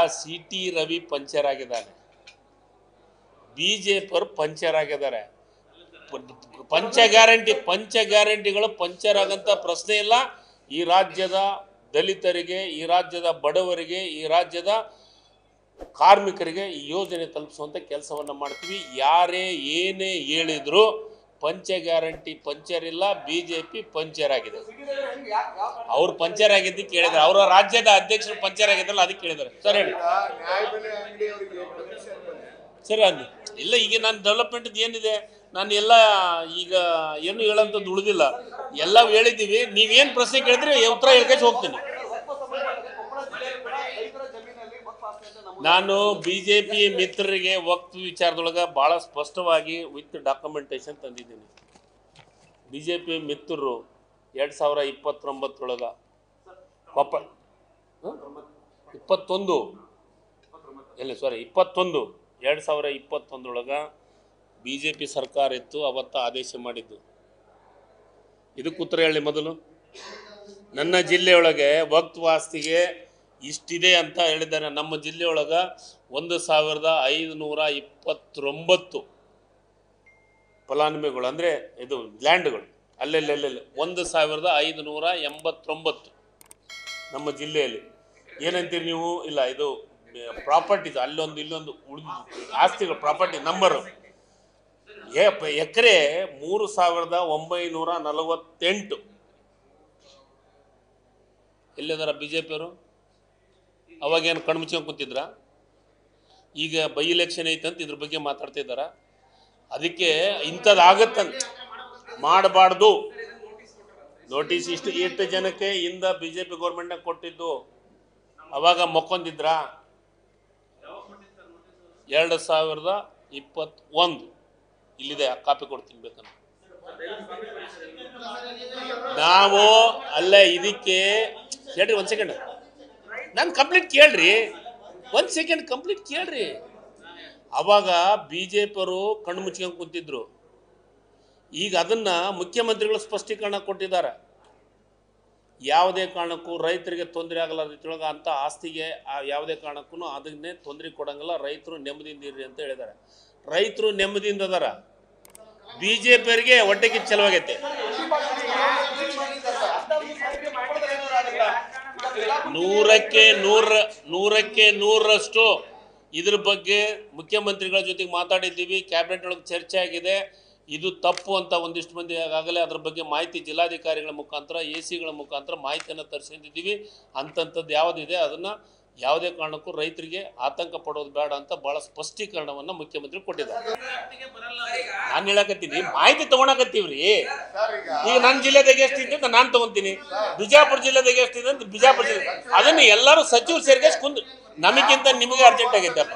C T Ravi puncture ಆಗಿದ್ದಾನೆ B J ಪಿಯವರು puncture ಆಗಿದ್ದಾರೆ ಪ- ಪಂಚ ಗ್ಯಾರಂಟಿ ಪಂಚ ಗ್ಯಾರಂಟಿಗಳು ಪಂಚರ್ ಆಗಂತ ಪ್ರಶ್ನೆ ಇಲ್ಲ ಈ ರಾಜ್ಯದ ದಲಿತರಿಗೆ ಈ ರಾಜ್ಯದ ಬಡವರಿಗೆ ಈ ರಾಜ್ಯದ ಕಾರ್ಮಿಕರಿಗೆ ಈ ಯೋಜನೆ ತಲುಪಿಸುವಂಥ ಕೆಲಸವನ್ನು ಮಾಡ್ತೀವಿ ಯಾರೇ ಏನೇ ಹೇಳಿದ್ರು ಪಂಚ ಗ್ಯಾರಂಟಿ ಪಂಚರ್ ಇಲ್ಲ ಬಿ ಜೆ ಪಿ ಪಂಚರ್ ಆಗಿದೆ ಅವ್ರು ಪಂಚರ್ ಆಗಿದ್ದಕ್ಕೆ ಕೇಳಿದ್ದಾರೆ ಅವರ ರಾಜ್ಯದ ಅಧ್ಯಕ್ಷರು ಪಂಚರ್ ಆಗಿದ್ದಲ್ಲ ಅದಕ್ಕೆ ಕೇಳಿದ್ದಾರೆ ಸರ್ ಹೇಳಿ ನ್ಯಾಯಬೆಲೆ ಅಂಗಡಿಯವರಿಗೆ ಕಮಿಷನ್ ಬಂದಿದೆ ಸರಿ ಅಂದು ಇಲ್ಲ ಈಗ ನಾನು ಡೆವಲಪ್ಮೆಂಟ್ ಏನಿದೆ ನಾನು ಎಲ್ಲ ಈಗ ಏನು ಹೇಳೋಂಥದ್ದು ಉಳಿದಿಲ್ಲ ಎಲ್ಲ ಹೇಳಿದ್ದೀವಿ ನೀವೇನು ಪ್ರಶ್ನೆ ಕೇಳಿದ್ರೆ ಉತ್ತರ ಹೇಳ್ಕೊಂಡು ಹೋಗ್ತೀನಿ ನಾನು ಬಿ ಜೆ ಪಿ ಮಿತ್ರರಿಗೆ ವಕ್ತ್ ವಿಚಾರದೊಳಗೆ ಭಾಳ ಸ್ಪಷ್ಟವಾಗಿ ವಿತ್ ಡಾಕ್ಯುಮೆಂಟೇಶನ್ ತಂದಿದ್ದೀನಿ ಬಿ ಜೆ ಪಿ ಮಿತ್ರರು ಎರಡು ಸಾವಿರ ಇಪ್ಪತ್ತೊಂಬತ್ತರೊಳಗೆ ಕೊಪ್ಪ ಹ? ಇಪ್ಪತ್ತೊಂದು ಇಲ್ಲ ಸಾರಿ ಇಪ್ಪತ್ತೊಂದು ಎರಡು ಸಾವಿರ ಇಪ್ಪತ್ತೊಂದರೊಳಗೆ ಬಿ ಜೆ ಪಿ ಸರ್ಕಾರ ಇತ್ತು ಅವತ್ತು ಆದೇಶ ಮಾಡಿದ್ದು ಇದಕ್ಕೆ ಉತ್ತರ ಹೇಳಿ ಮೊದಲು ನನ್ನ ಜಿಲ್ಲೆಯೊಳಗೆ ವಕ್ತ್ ವಾಸ್ತಿಗೆ ಇಷ್ಟಿದೆ ಅಂತ ಹೇಳಿದ್ದಾರೆ ನಮ್ಮ ಜಿಲ್ಲೆಯೊಳಗೆ ಒಂದು ಸಾವಿರದ ಐದುನೂರ ಇಪ್ಪತ್ತೊಂಬತ್ತು ಫಲಾನುಭವಿಗಳು ಅಂದರೆ ಇದು ಲ್ಯಾಂಡ್ಗಳು ಅಲ್ಲೆಲ್ಲೆಲ್ಲೆಲ್ಲ ಒಂದು ಸಾವಿರದ ಐದುನೂರ ಎಂಬತ್ತೊಂಬತ್ತು ನಮ್ಮ ಜಿಲ್ಲೆಯಲ್ಲಿ ಏನಂತೀರಿ ನೀವು ಇಲ್ಲ ಇದು ಪ್ರಾಪರ್ಟೀಸ್ ಅಲ್ಲೊಂದು ಇಲ್ಲೊಂದು ಉಳಿದು ಆಸ್ತಿಗಳು ಪ್ರಾಪರ್ಟಿ ನಂಬರು ಎಕರೆ ಮೂರು ಸಾವಿರದ ಒಂಬೈನೂರ ನಲವತ್ತೆಂಟು ಎಲ್ಲಿದಾರ ಬಿ ಜೆ ಪಿಯವರು ಅವಾಗೇನು ಕಣ್ಣು ಮುಚ್ಕೊಂಡು ಕೂತಿದ್ರ ಈಗ ಬೈ ಎಲೆಕ್ಷನ್ ಐತಂತ ಇದ್ರ ಬಗ್ಗೆ ಮಾತಾಡ್ತಿದ್ದಾರ ಅದಕ್ಕೆ ಇಂಥದ್ದು ಆಗತ್ತಂತ ಮಾಡಬಾರ್ದು ನೋಟಿಸ್ ಇಷ್ಟು ಎಷ್ಟು ಜನಕ್ಕೆ ಇಂದ ಬಿ ಜೆ ಪಿ ಗೌರ್ಮೆಂಟ್ನಾಗ ಕೊಟ್ಟಿದ್ದು ಅವಾಗ ಮೊಕ್ಕೊಂದಿದ್ರ ಎರಡು ಸಾವಿರದ ಇಪ್ಪತ್ತೊಂದು ಇಲ್ಲಿದೆ ಆ ಕಾಪಿ ಕೊಡ್ತೀನಿ ಬೇಕಂತ ನಾವು ಅಲ್ಲ ಇದಕ್ಕೆ ಹೇಳ್ರಿ ಒಂದು ಸೆಕೆಂಡ್ ನಾನು ಕಂಪ್ಲೀಟ್ ಕೇಳ್ರಿ ಒಂದು ಸೆಕೆಂಡ್ ಕಂಪ್ಲೀಟ್ ಕೇಳ್ರಿ ಅವಾಗ ಬಿ ಜೆ ಪಿಯವರು ಕಣ್ಣು ಮುಚ್ಕೊಂಡು ಕೂತಿದ್ರು ಈಗ ಅದನ್ನ ಮುಖ್ಯಮಂತ್ರಿಗಳು ಸ್ಪಷ್ಟೀಕರಣ ಕೊಟ್ಟಿದ್ದಾರೆ ಯಾವುದೇ ಕಾರಣಕ್ಕೂ ರೈತರಿಗೆ ತೊಂದರೆ ಆಗಲ್ಲ ರೀತಿಯೊಳಗೆ ಅಂತ ಆಸ್ತಿಗೆ ಆ ಯಾವುದೇ ಕಾರಣಕ್ಕೂ ಅದನ್ನೇ ತೊಂದರೆ ಕೊಡಂಗಿಲ್ಲ ರೈತರು ನೆಮ್ಮದಿಯಿಂದ ಇರ್ರಿ ಅಂತ ಹೇಳಿದ್ದಾರೆ ರೈತರು ನೆಮ್ಮದಿಯಿಂದ ಅದಾರ ಬಿ ಜೆ ಪಿಯವರಿಗೆ ಹೊಟ್ಟೆಗೆ ಚೆಲವಾಗೈತೆ ನೂರಕ್ಕೆ ನೂರ ನೂರಕ್ಕೆ ನೂರರಷ್ಟು ಇದ್ರ ಬಗ್ಗೆ ಮುಖ್ಯಮಂತ್ರಿಗಳ ಜೊತೆಗೆ ಮಾತಾಡಿದ್ದೀವಿ ಕ್ಯಾಬಿನೆಟ್ ಒಳಗೆ ಚರ್ಚೆ ಆಗಿದೆ ಇದು ತಪ್ಪು ಅಂತ ಒಂದಿಷ್ಟು ಮಂದಿ ಆಗಲೇ ಅದ್ರ ಬಗ್ಗೆ ಮಾಹಿತಿ ಜಿಲ್ಲಾಧಿಕಾರಿಗಳ ಮುಖಾಂತರ ಎ ಸಿಗಳ ಮುಖಾಂತರ ಮಾಹಿತಿಯನ್ನು ತರಿಸಿದ್ದೀವಿ ಅಂತಂಥದ್ದು ಯಾವುದಿದೆ ಅದನ್ನು ಯಾವುದೇ ಕಾರಣಕ್ಕೂ ರೈತರಿಗೆ ಆತಂಕ ಪಡೋದು ಬೇಡ ಅಂತ ಭಾಳ ಸ್ಪಷ್ಟೀಕರಣವನ್ನು ಮುಖ್ಯಮಂತ್ರಿ ಕೊಟ್ಟಿದ್ದಾರೆ ನಾನು ಹೇಳಕತ್ತೀನಿ ಮಾಹಿತಿ ತಗೊಳಕತ್ತೀವ್ರಿ ಸರ್ ಈಗ ಈಗ ನನ್ನ ಜಿಲ್ಲೆದಾಗ ಎಷ್ಟಿದೆ ಅಂತ ನಾನು ತಗೊಂತೀನಿ ಬಿಜಾಪುರ ಜಿಲ್ಲೆದಾಗ ಎಷ್ಟಿದೆ ಅಂತ ಬಿಜಾಪುರ ಜಿಲ್ಲೆ ಅದನ್ನ ಎಲ್ಲರೂ ಸಚಿವರು ಸೇರ್ಗೆ ಕುಂದು ನಮಗಿಂತ ನಿಮಗೆ ಅರ್ಜೆಂಟ್ ಆಗೈತಪ್ಪ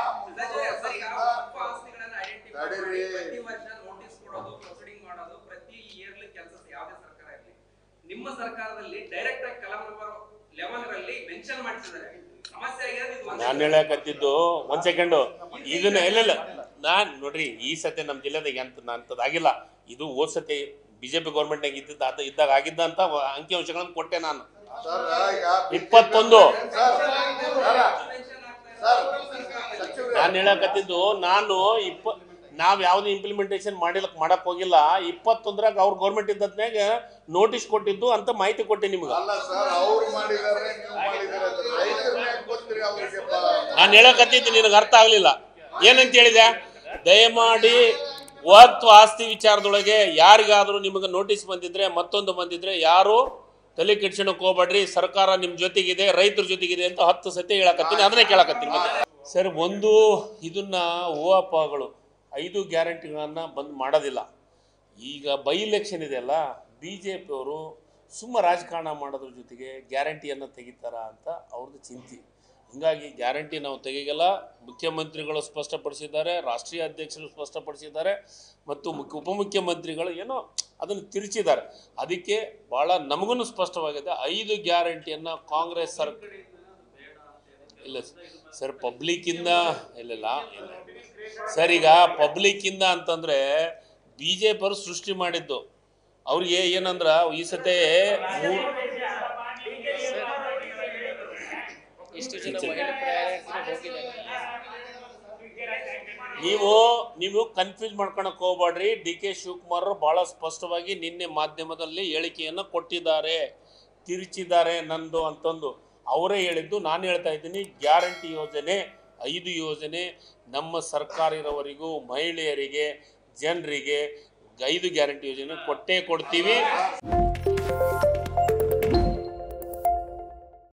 ತಡೀರಿ. ಪ್ರತಿ ವರ್ಷ ನೋಟಿಸ್ ಕೊಡೋದು ಪ್ರೊಸೀಡಿಂಗ್ ಮಾಡೋದು ಪ್ರತಿ ಇಯರ್ಲಿ ಕೆಲಸ ಯಾವುದೇ ಸರ್ಕಾರ ಇರಲಿ ನಿಮ್ಮ ಸರ್ಕಾರದಲ್ಲಿ ಡೈರೆಕ್ಟ್ ಆಗಿ ಕಲಂ ನಂಬರ್ ಲೆವೆನ್ ರಲ್ಲಿ ಮೆನ್ಷನ್ ಮಾಡಿಸಿದ್ದಾರೆ ಸಮಸ್ಯೆ ಆಗಿರೋದು ಇದು ಒಂದೇ. ನಾನು ಹೇಳಕತ್ತಿದ್ದು ಒಂದ್ ಸೆಕೆಂಡು ಇದನ್ನ ಇಲ್ಲ ನಾನ್ ನೋಡ್ರಿ ಈ ಸತಿ ನಮ್ಮ ಜಿಲ್ಲೆದಾಗ ಎಂತ ಅಂಥದ್ದು ಆಗಿಲ್ಲ ಇದು ಹೋದ್ ಸತಿ ಬಿಜೆಪಿ ಗೌರ್ಮೆಂಟ್ನಾಗ ಇದ್ದಿದ್ದ ಆತ ಇದ್ದಾಗ ಆಗಿದ್ದ ಅಂತ ಅಂಕಿಅಂಶಗಳನ್ನು ಕೊಟ್ಟೆ ನಾನು ಸರ್ ಈಗ ಇಪ್ಪತ್ತೊಂದು ಸರ್ ಸರ್ ಸರ್ ಸಚಿವರು ನಾನು ಹೇಳಕತ್ತಿದ್ದು ನಾನು ಇಪ್ಪ ನಾವ್ ಯಾವ್ದು ಇಂಪ್ಲಿಮೆಂಟೇಷನ್ ಮಾಡಿಲಕ್ ಮಾಡಕ್ ಹೋಗಿಲ್ಲ ಇಪ್ಪತ್ತೊಂದರಾಗ ಅವ್ರ ಗೌರ್ಮೆಂಟ್ ಇದ್ದದ್ನಾಗ ನೋಟಿಸ್ ಕೊಟ್ಟಿದ್ದು ಅಂತ ಮಾಹಿತಿ ಕೊಟ್ಟೆ ನಿಮ್ಗೆ ಅಲ್ಲ ಸರ್ ಅವ್ರು ಮಾಡಿದ್ದಾರೆ ನೀವು ಮಾಡಿದ್ದಾರೆ ಅಂತ ರೈತರ ಮ್ಯಾಗ್ ಗೊತ್ತಿರಿ ಅವ್ರಿಗೆ ಬ- ನಾನು ಹೇಳಕತ್ತಿದ್ದು ನಿನಗೆ ಅರ್ಥ ಆಗಲಿಲ್ಲ ಏನಂತ ಹೇಳಿದೆ ದಯಮಾಡಿ ವಕ್ತು ಆಸ್ತಿ ವಿಚಾರದೊಳಗೆ ಯಾರಿಗಾದರೂ ನಿಮಗೆ ನೋಟಿಸ್ ಬಂದಿದ್ರೆ ಮತ್ತೊಂದು ಬಂದಿದ್ರೆ ಯಾರು ತಲೆ ಕೆಡ್ಸೋಣಕ್ಕೆ ಹೋಗ್ಬೇಡ್ರಿ ಸರ್ಕಾರ ನಿಮ್ಮ ಜೊತೆಗಿದೆ ರೈತರ ಜೊತೆಗಿದೆ ಅಂತ ಹತ್ತು ಸತಿ ಹೇಳಕತ್ತೀನಿ ಅದನ್ನೇ ಕೇಳಕತ್ತೀನಿ ಮತ್ತೆ ಸರ್ ಒಂದು ಇದನ್ನ ಓಅಪಗಳು ಐದು ಗ್ಯಾರಂಟಿಗಳನ್ನ ಬಂದ್ ಮಾಡೋದಿಲ್ಲ ಈಗ ಬೈ ಇಲೆಕ್ಷನ್ ಇದೆಯಲ್ಲ ಬಿ ಜೆ ಪಿಯವರು ಸುಮ್ಮ ರಾಜಕಾರಣ ಮಾಡೋದ್ರ ಜೊತೆಗೆ ಗ್ಯಾರಂಟಿಯನ್ನು ತೆಗಿತಾರ ಅಂತ ಅವ್ರದ್ದು ಚಿಂತೆ ಹಿಂಗಾಗಿ ಗ್ಯಾರಂಟಿ ನಾವು ತೆಗಿಯಲ್ಲ ಮುಖ್ಯಮಂತ್ರಿಗಳು ಸ್ಪಷ್ಟಪಡಿಸಿದ್ದಾರೆ ರಾಷ್ಟ್ರೀಯ ಅಧ್ಯಕ್ಷರು ಸ್ಪಷ್ಟಪಡಿಸಿದ್ದಾರೆ ಮತ್ತು ಮುಖ್ಯ ಉಪಮುಖ್ಯಮಂತ್ರಿಗಳು ಏನೋ ಅದನ್ನು ತಿರುಚಿದ್ದಾರೆ ಅದಕ್ಕೆ ಭಾಳ ನಮಗೂ ಸ್ಪಷ್ಟವಾಗಿದೆ ಐದು ಗ್ಯಾರಂಟಿಯನ್ನು ಕಾಂಗ್ರೆಸ್ ಸರ್ ಇಲ್ಲ ಸರ್ ಪಬ್ಲಿಕ್ಕಿಂದ ಇಲ್ಲ ಇಲ್ಲ ಇಲ್ಲ ಸರ್ ಈಗ ಪಬ್ಲಿಕ್ಕಿಂದ ಅಂತಂದ್ರೆ ಬಿ ಜೆ ಪಿಯವರು ಸೃಷ್ಟಿ ಮಾಡಿದ್ದು ಅವ್ರಿಗೆ ಏನಂದ್ರ ಈ ಸತೆ ಮೂ- ಇಷ್ಟು ಜನ ಮಹಿಳೆ ಪ್ರಯಾಣಿಕರು ಹೆಸರು ಹೋಗಿದೆ ನೀವು ನೀವು ಕನ್ಫ್ಯೂಸ್ ಮಾಡ್ಕೊಳಕ್ ಹೋಗ್ಬೇಡ್ರಿ ಡಿ ಕೆ ಶಿವಕುಮಾರ್ ಬಹಳ ಸ್ಪಷ್ಟವಾಗಿ ನಿನ್ನೆ ಮಾಧ್ಯಮದಲ್ಲಿ ಹೇಳಿಕೆಯನ್ನು ಕೊಟ್ಟಿದ್ದಾರೆ ತಿರುಚಿದ್ದಾರೆ ನಂದು ಅಂತಂದು ಅವರೇ ಹೇಳಿದ್ದು ನಾನು ಹೇಳ್ತಾ ಇದ್ದೀನಿ ಗ್ಯಾರಂಟಿ ಯೋಜನೆ ಐದು ಯೋಜನೆ ನಮ್ಮ ಸರ್ಕಾರ ಇರೋವರೆಗೂ ಮಹಿಳೆಯರಿಗೆ ಜನರಿಗೆ ಐದು ಗ್ಯಾರಂಟಿ ಯೋಜನೆ ಕೊಟ್ಟೇ ಕೊಡ್ತೀವಿ